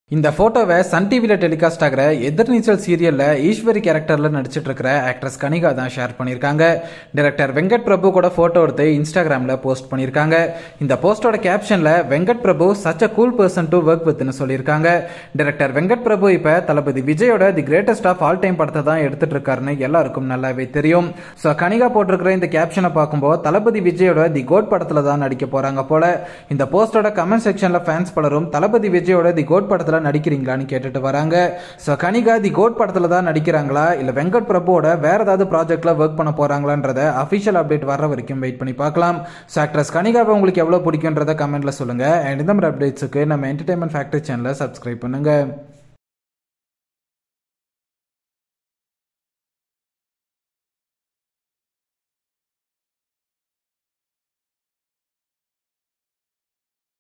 இந்த போட்டோவை சன் டிவியில் டெலிகாஸ்ட் ஆகிற எதிர்நீச்சல் சீரியல்ல ஈஸ்வரி கேரக்டர்ல நடிச்சிட்டு இருக்கிற ஆக்ட்ரஸ் கனிகா தான் ஷேர் பண்ணியிருக்காங்க டைரக்டர் வெங்கட் பிரபு கூட போட்டோ எடுத்து இன்ஸ்டாகிராம்ல போஸ்ட் பண்ணியிருக்காங்க இந்த போஸ்டோட கேப்ஷன்ல Venkat Prabhu such a cool person to work வித்னு சொல்லியிருக்காங்க டைரக்டர் வெங்கட் பிரபு இப்ப தளபதி விஜயோட the greatest of all time படத்தை தான் எடுத்துட்டு இருக்காருன்னு எல்லாருக்கும் நல்லாவே தெரியும் ஸோ கனிகா போட்டிருக்கிற இந்த கேப்ஷனை பார்க்கும்போது தளபதி விஜயோட தி கோட் படத்துல தான் நடிக்க போறாங்க போல இந்த போஸ்டோட கமெண்ட் செக்ஷன்ல ஃபேன்ஸ் பலரும் தளபதி விஜயோட தி கோட் படத்துல நடிக்கிறீங்களான்னு கேட்டுட்டு வராங்க ஸோ கனிகா தி கோட் படத்துல தான் நடிக்கிறாங்களா இல்ல வெங்கட் பிரபுவோட வேற ஏதாவது ப்ராஜெக்ட்ல ஒர்க் பண்ண போறாங்களான்றத அஃபிஷியல் அப்டேட் வர வரைக்கும் வெயிட் பண்ணி பார்க்கலாம் ஸோ ஆக்ட்ரஸ் கனிகாவை உங்களுக்கு எவ்வளவு பிடிக்குன்றத கமெண்ட்ல சொல்லுங்க அண்ட் இந்த மாதிரி அப்டேட்ஸுக்கு நம்ம என்டர்டைன்மெண்ட் ஃபேக்டரி சேனலை சப்ஸ்கிரைப் பண்ணுங்க